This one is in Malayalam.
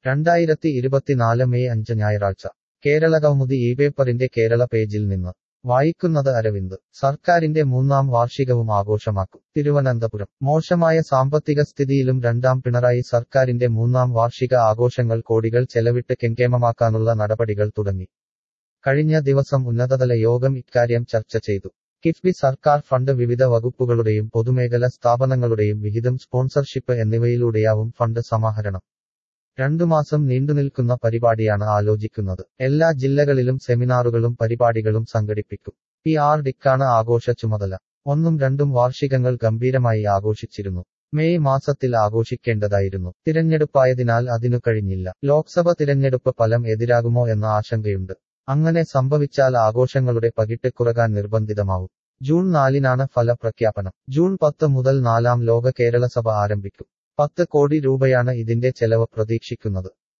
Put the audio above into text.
രണ്ടായിരത്തി ഇരുപത്തിനാല് മെയ് അഞ്ച് ഞായറാഴ്ച കേരളകൗമുദി ഈ പേപ്പറിന്റെ കേരള പേജിൽ നിന്ന് വായിക്കുന്നത് അരവിന്ദ് സർക്കാരിന്റെ മൂന്നാം വാർഷികവും ആഘോഷമാക്കും തിരുവനന്തപുരം മോശമായ സാമ്പത്തിക സ്ഥിതിയിലും രണ്ടാം പിണറായി സർക്കാരിന്റെ മൂന്നാം വാർഷിക ആഘോഷങ്ങൾ കോടികൾ ചെലവിട്ട് കെങ്കേമമാക്കാനുള്ള നടപടികൾ തുടങ്ങി കഴിഞ്ഞ ദിവസം ഉന്നതതല യോഗം ഇക്കാര്യം ചർച്ച ചെയ്തു കിഫ്ബി സർക്കാർ ഫണ്ട് വിവിധ വകുപ്പുകളുടെയും പൊതുമേഖല സ്ഥാപനങ്ങളുടെയും വിഹിതം സ്പോൺസർഷിപ്പ് എന്നിവയിലൂടെയാവും ഫണ്ട് സമാഹരണം രണ്ടു മാസം നീണ്ടുനിൽക്കുന്ന പരിപാടിയാണ് ആലോചിക്കുന്നത് എല്ലാ ജില്ലകളിലും സെമിനാറുകളും പരിപാടികളും സംഘടിപ്പിക്കും പി ആർ ഡിക്കാണ് ആഘോഷ ചുമതല ഒന്നും രണ്ടും വാർഷികങ്ങൾ ഗംഭീരമായി ആഘോഷിച്ചിരുന്നു മെയ് മാസത്തിൽ ആഘോഷിക്കേണ്ടതായിരുന്നു തിരഞ്ഞെടുപ്പായതിനാൽ അതിനു കഴിഞ്ഞില്ല ലോക്സഭ തിരഞ്ഞെടുപ്പ് ഫലം എതിരാകുമോ എന്ന ആശങ്കയുണ്ട് അങ്ങനെ സംഭവിച്ചാൽ ആഘോഷങ്ങളുടെ പകിട്ട് കുറകാൻ നിർബന്ധിതമാവും ജൂൺ നാലിനാണ് ഫലപ്രഖ്യാപനം ജൂൺ പത്ത് മുതൽ നാലാം ലോക കേരള സഭ ആരംഭിക്കും പത്ത് കോടി രൂപയാണ് ഇതിന്റെ ചെലവ് പ്രതീക്ഷിക്കുന്നത്